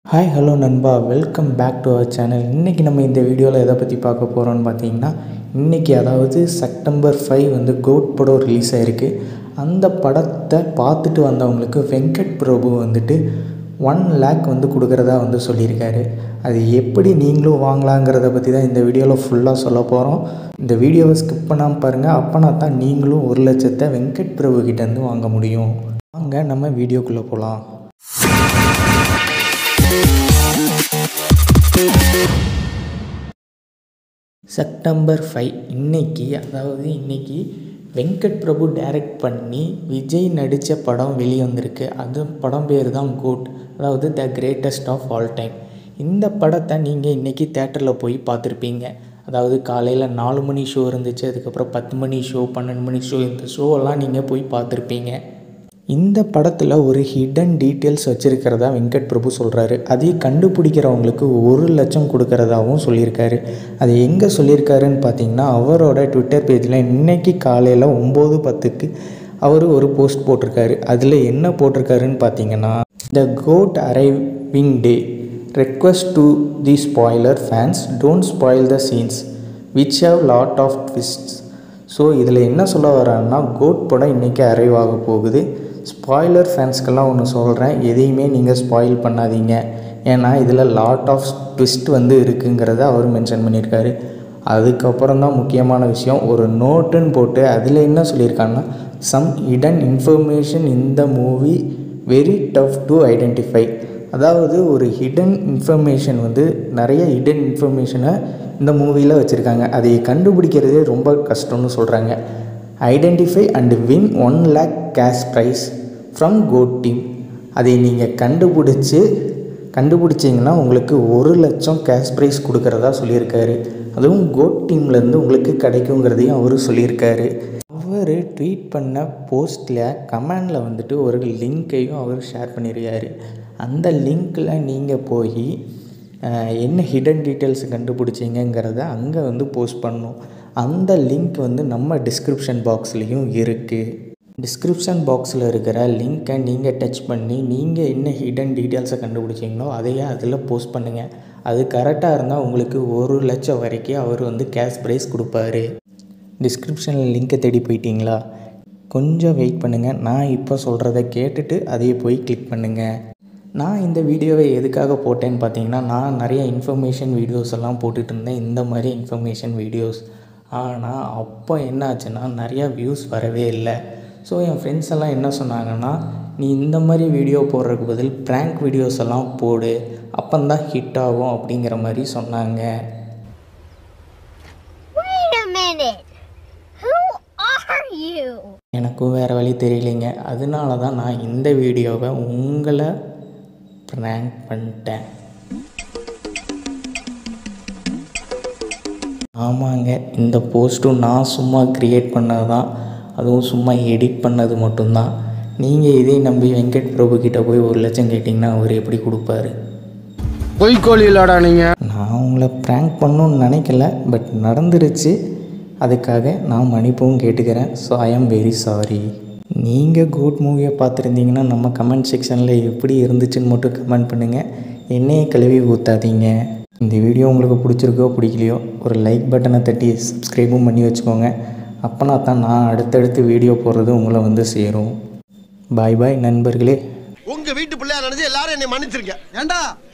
Hi hello நண்பா welcome back to our channel இன்றைக்கி நம்ம இந்த வீடியோவில் எதை பற்றி பார்க்க போகிறோம்னு பார்த்தீங்கன்னா இன்றைக்கி அதாவது செப்டம்பர் ஃபைவ் வந்து கோட் படம் ரிலீஸ் ஆகிருக்கு அந்த படத்தை பார்த்துட்டு வந்தவங்களுக்கு வெங்கட் பிரபு வந்துட்டு ஒன் லேக் வந்து கொடுக்குறதா வந்து சொல்லியிருக்காரு அது எப்படி நீங்களும் வாங்கலாங்கிறத பற்றி தான் இந்த வீடியோவில் ஃபுல்லாக சொல்ல போகிறோம் இந்த வீடியோவை ஸ்கிப் பண்ணாமல் பாருங்கள் அப்போனா தான் நீங்களும் ஒரு லட்சத்தை வெங்கட் பிரபு கிட்டேருந்து வாங்க முடியும் வாங்க நம்ம வீடியோக்குள்ளே போகலாம் செப்டம்பர் ஃபைவ் இன்னைக்கு அதாவது இன்னைக்கு வெங்கட் பிரபு டைரக்ட் பண்ணி விஜய் நடித்த படம் வெளியே வந்திருக்கு அது படம் பேர் தான் கோட் அதாவது the greatest of all time இந்த படத்தை நீங்கள் இன்றைக்கி தேட்டரில் போய் பார்த்துருப்பீங்க அதாவது காலையில் நாலு மணி ஷோ இருந்துச்சு அதுக்கப்புறம் பத்து மணி ஷோ பன்னெண்டு மணி ஷோ இந்த ஷோவெல்லாம் நீங்கள் போய் பார்த்துருப்பீங்க இந்த படத்தில் ஒரு ஹிடன் டீட்டெயில்ஸ் வச்சுருக்கிறதா வெங்கட் பிரபு சொல்கிறாரு அதை கண்டுபிடிக்கிறவங்களுக்கு ஒரு லட்சம் கொடுக்கறதாகவும் சொல்லியிருக்காரு அது எங்கே சொல்லியிருக்காருன்னு பார்த்தீங்கன்னா அவரோட ட்விட்டர் பேஜில் இன்னைக்கு காலையில் ஒம்பது பத்துக்கு அவர் ஒரு போஸ்ட் போட்டிருக்காரு அதில் என்ன போட்டிருக்காருன்னு பார்த்தீங்கன்னா the GOAT arriving day request to the spoiler fans don't spoil the scenes which have lot of twists so இதில் என்ன சொல்ல வரான்னா கோட் படம் இன்றைக்கி அரைவ் ஆக போகுது ஸ்பாய்லர் ஃபேன்ஸ்க்கெல்லாம் ஒன்று சொல்கிறேன் எதையுமே நீங்கள் ஸ்பாயில் பண்ணாதீங்க ஏன்னா இதில் லாட் ஆஃப் ட்விஸ்ட் வந்து இருக்குங்கிறத அவர் மென்ஷன் பண்ணியிருக்காரு அதுக்கப்புறம் தான் முக்கியமான விஷயம் ஒரு நோட்டுன்னு போட்டு அதில் என்ன சொல்லியிருக்காங்கன்னா சம் இடன் இன்ஃபர்மேஷன் இந்த movie very tough to identify அதாவது ஒரு ஹிடன் இன்ஃபர்மேஷன் வந்து நிறைய ஹிடன் இன்ஃபர்மேஷனை இந்த மூவியில் வச்சுருக்காங்க அதை கண்டுபிடிக்கிறதே ரொம்ப கஷ்டம்னு சொல்கிறாங்க identify and win one lakh cash prize from GOAT team அதை நீங்கள் கண்டுபிடிச்சி கண்டுபிடிச்சிங்கன்னா உங்களுக்கு ஒரு லட்சம் கேஷ் ப்ரைஸ் கொடுக்குறதா சொல்லியிருக்காரு அதுவும் கோட் டீம்லேருந்து உங்களுக்கு கிடைக்குங்கிறதையும் அவர் சொல்லியிருக்காரு அவர் ட்வீட் பண்ண போஸ்ட்டில் கமெண்டில் வந்துட்டு ஒரு லிங்க்கையும் அவர் ஷேர் பண்ணியிருக்காரு அந்த லிங்க்கில் நீங்கள் போய் என்ன ஹிடன் டீட்டெயில்ஸ் கண்டுபிடிச்சிங்கிறத அங்கே வந்து போஸ்ட் பண்ணணும் அந்த லிங்க் வந்து நம்ம டிஸ்கிரிப்ஷன் பாக்ஸ்லேயும் இருக்குது டிஸ்கிரிப்ஷன் பாக்ஸில் இருக்கிற லிங்க்கை நீங்கள் டச் பண்ணி நீங்கள் என்ன ஹிடன் டீட்டெயில்ஸை கண்டுபிடிச்சிங்களோ அதையே அதில் போஸ்ட் பண்ணுங்கள் அது கரெக்டாக இருந்தால் உங்களுக்கு ஒரு லட்சம் வரைக்கும் அவர் வந்து கேஷ் ப்ரைஸ் கொடுப்பாரு டிஸ்கிரிப்ஷனில் லிங்க்கை தேடி போயிட்டீங்களா கொஞ்சம் வெயிட் பண்ணுங்கள் நான் இப்போ சொல்கிறத கேட்டுட்டு அதையே போய் கிளிக் பண்ணுங்கள் நான் இந்த வீடியோவை எதுக்காக போட்டேன்னு பார்த்தீங்கன்னா நான் நிறைய இன்ஃபர்மேஷன் வீடியோஸ் எல்லாம் போட்டுட்டு இருந்தேன் இந்த மாதிரி இன்ஃபர்மேஷன் வீடியோஸ் ஆனால் அப்போ என்ன ஆச்சுன்னா நிறையா வியூஸ் வரவே இல்லை ஸோ என் ஃப்ரெண்ட்ஸ் எல்லாம் என்ன சொன்னாங்கன்னா நீ இந்த மாதிரி வீடியோ போடுறதுக்கு பதில் ப்ராங்க் வீடியோஸ் எல்லாம் போடு அப்போந்தான் ஹிட் ஆகும் அப்படிங்கிற மாதிரி சொன்னாங்க Wait a minute. Who are you? எனக்கும் வேறு வழி தெரியலைங்க அதனால தான் நான் இந்த வீடியோவை உங்களை ப்ராங்க் பண்ணிட்டேன் ஆமாங்க இந்த போஸ்ட்டும் நான் சும்மா க்ரியேட் பண்ணது தான் அதுவும் சும்மா எடிட் பண்ணது மட்டும்தான் நீங்கள் இதை நம்பி வெங்கட் பிரபு கிட்ட போய் ஒரு லட்சம் கேட்டிங்கன்னா அவர் எப்படி கொடுப்பாரு பொய்க்கோழி இல்லடா நீங்க நான் உங்களை ப்ராங்க் பண்ணணும்னு நினைக்கல பட் நடந்துருச்சு அதுக்காக நான் மன்னிப்பும் கேட்டுக்கிறேன் so I am very sorry நீங்கள் கோட் மூவியை பார்த்துருந்தீங்கன்னா நம்ம கமெண்ட் செக்ஷனில் எப்படி இருந்துச்சுன்னு மட்டும் கமெண்ட் பண்ணுங்கள் என்னையே கழுவி ஊற்றாதீங்க இந்த வீடியோ உங்களுக்கு பிடிச்சிருக்கோ பிடிக்கலையோ ஒரு லைக் பட்டனை தட்டி சப்ஸ்கிரைபும் பண்ணி வச்சுக்கோங்க அப்போனா தான் நான் அடுத்தடுத்து வீடியோ போடுறது உங்களை வந்து சேரும் பாய் பாய் நண்பர்களே உங்க வீட்டு பிள்ளையா நினைச்சு எல்லாரும் என்னை மன்னிச்சிருங்க ஏண்டா